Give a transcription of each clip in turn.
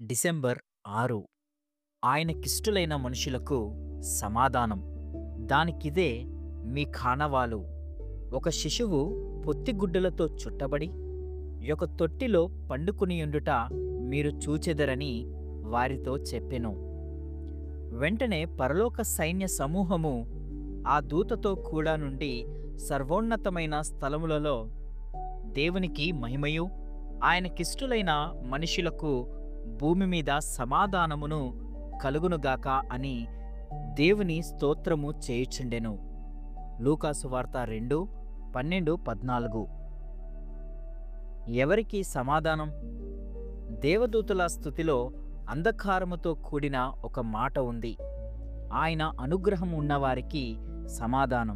December ఆరు ఆయనకిష్టులైన మనుషులకు సమాధానం దానికిదే మీ కానవాలు ఒక శిశువు పొత్తిగుడ్డలతో చుట్టబడి ఒక తొట్టిలో పండుకునియుండుట మీరు చూచెదరని వారితో చెప్పెను వెంటనే పరలోక సైన్య సమూహము ఆ దూతతో కూడా నుండి సర్వోన్నతమైన స్థలములలో దేవునికి మహిమయు ఆయనకిష్టులైన మనుషులకు భూమి మీద సమాధానమును కలుగునుగాక అని దేవుని స్తోత్రము చేయుచుండెను లూకాసు వార్త రెండు పన్నెండు పద్నాలుగు ఎవరికి సమాధానం దేవదూతుల స్థుతిలో అంధకారముతో కూడిన ఒక మాట ఉంది ఆయన అనుగ్రహం ఉన్నవారికి సమాధానం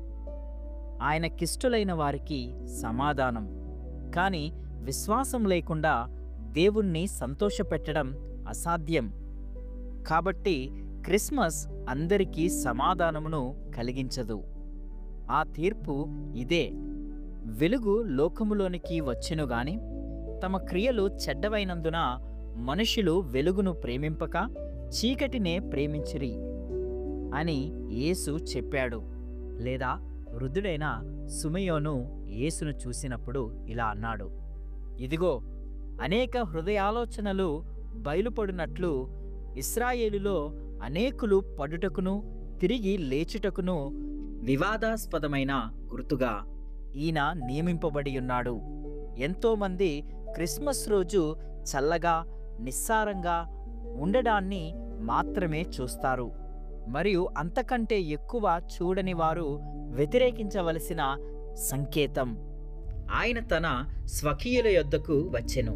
ఆయనకిష్టులైన వారికి సమాధానం కానీ విశ్వాసం లేకుండా దేవుణ్ణి సంతోషపెట్టడం అసాధ్యం కాబట్టి క్రిస్మస్ అందరికీ సమాధానమును కలిగించదు ఆ తీర్పు ఇదే వెలుగు లోకములోనికి వచ్చెను గాని తమ క్రియలు చెడ్డవైనందున మనుషులు వెలుగును ప్రేమింపక చీకటినే ప్రేమించిరి అని యేసు చెప్పాడు లేదా వృద్ధుడైన సుమయోను యేసును చూసినప్పుడు ఇలా అన్నాడు ఇదిగో అనేక హృదయాలోచనలు బయలుపడినట్లు ఇస్రాయేలులో అనేకులు పడుటకును తిరిగి లేచుటకును వివాదాస్పదమైన గుర్తుగా ఈయన నియమింపబడి ఉన్నాడు ఎంతోమంది క్రిస్మస్ రోజు చల్లగా నిస్సారంగా ఉండడాన్ని మాత్రమే చూస్తారు మరియు అంతకంటే ఎక్కువ చూడని వారు వ్యతిరేకించవలసిన సంకేతం ఆయన తన స్వకీయుల యొద్దకు వచ్చెను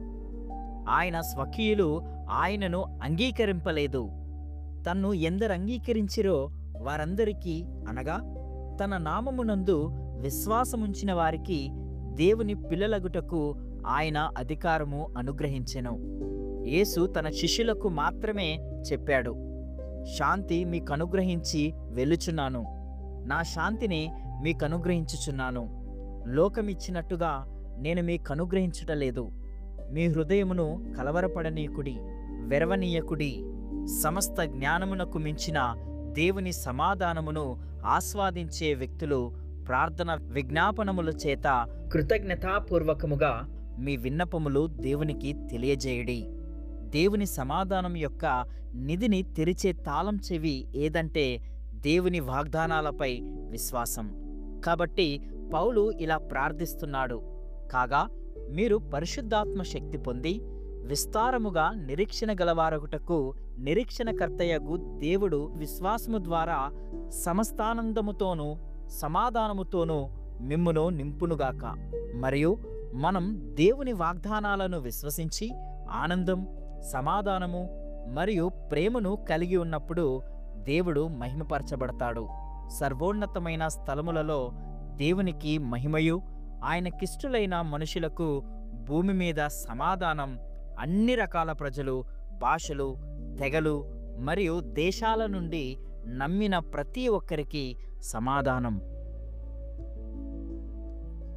ఆయన స్వకీయులు ఆయనను అంగీకరింపలేదు తన్ను ఎందరు అంగీకరించిరో వారందరికీ అనగా తన నామమునందు విశ్వాసముంచిన వారికి దేవుని పిల్లలగుటకు ఆయన అధికారము అనుగ్రహించెను యేసు తన శిష్యులకు మాత్రమే చెప్పాడు శాంతి మీకు అనుగ్రహించి వెళ్ళుచున్నాను నా శాంతిని మీకు అనుగ్రహించుచున్నాను లోకమిచ్చినట్టుగా నేను మీకు అనుగ్రహించుటలేదు మీ హృదయమును కలవరపడనీయకుడి వెరవనీయకుడి సమస్త జ్ఞానమునకు మించిన దేవుని సమాధానమును ఆస్వాదించే వ్యక్తులు ప్రార్థన విజ్ఞాపనముల చేత కృతజ్ఞతాపూర్వకముగా మీ విన్నపములు దేవునికి తెలియజేయడి దేవుని సమాధానం యొక్క నిధిని తెరిచే తాళం చెవి ఏదంటే దేవుని వాగ్దానాలపై విశ్వాసం కాబట్టి పౌలు ఇలా ప్రార్థిస్తున్నాడు కాగా మీరు పరిశుద్ధాత్మ శక్తి పొంది విస్తారముగా నిరీక్షణ గలవారగుటకు నిరీక్షణకర్తయగు దేవుడు విశ్వాసము ద్వారా సమస్తానందముతోనూ సమాధానముతోనూ మిమ్మును నింపునుగాక మరియు మనం దేవుని వాగ్దానాలను విశ్వసించి ఆనందం సమాధానము మరియు ప్రేమను కలిగి ఉన్నప్పుడు దేవుడు మహిమపరచబడతాడు సర్వోన్నతమైన స్థలములలో దేవునికి మహిమయు ఆయనకిష్టులైన మనుషులకు భూమి మీద సమాధానం అన్ని రకాల ప్రజలు భాషలు తెగలు మరియు దేశాల నుండి నమ్మిన ప్రతి ఒక్కరికి సమాధానం